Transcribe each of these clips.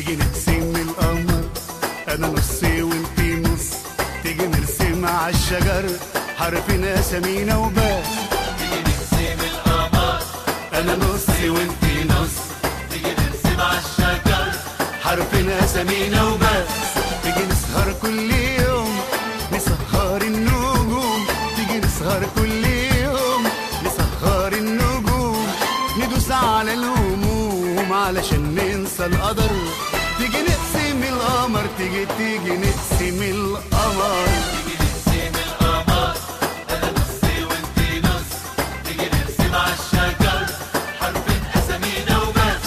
تيجي نقسم القمر انا نصي وانتي نص تيجي نرسم على الشجر حرفنا سمينا وبس تيجي نقسم القمر انا نصي وانتي نص تيجي نرسم على الشجر حرفنا سمينا وبس تيجي نسهر كل يوم نسهر النجوم تيجي نسهر كل يوم نسهر النجوم ندوس على الهموم علشان ننسى القدر تيجي نقسم القمر تيجي تيجي نقسم القمر تيجي نقسم القمر انا نصي وانتي نص تيجي نرسم على الشجر حرف اسامينا وبس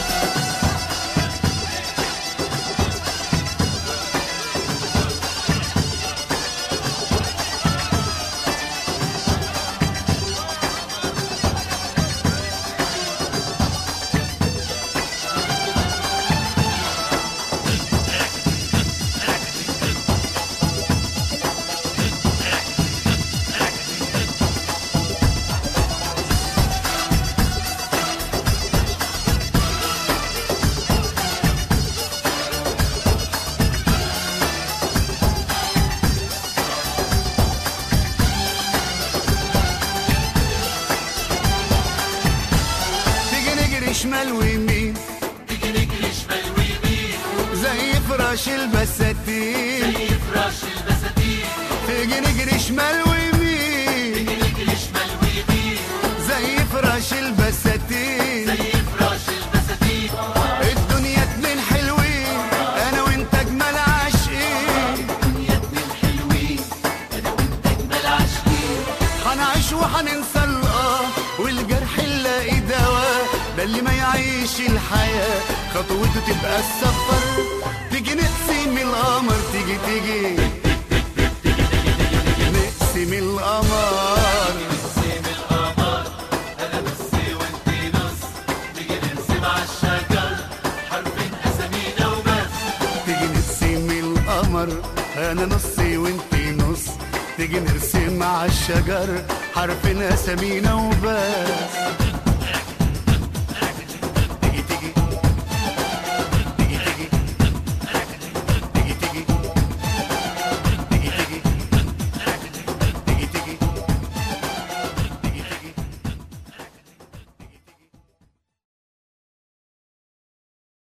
تيجي نجري شمال ويمين تيجي نجري شمال ويمين زي فراش البساتين زي فراش البساتين تيجي نجري شمال ويمين تيجي نجري شمال ويمين زي فراش البساتين زي فراش البساتين الدنيا اتنين حلوين انا وانت اجمل عاشقين يا اتنين حلوين انا وانت اجمل عاشقين هنعيش وهننسى الاه والجرح نلاقي دواء ده اللي ما يعيش الحياة خطوته تبقى السفر تيجي نقسم القمر تيجي تيجي نقسم القمر نقسم القمر انا نصي وانتي نص تيجي نرسم على الشجر حرف اسامينا وبس تيجي نقسم القمر انا نصي وانتي نص تيجي نرسم على الشجر حرفنا سمينا وبس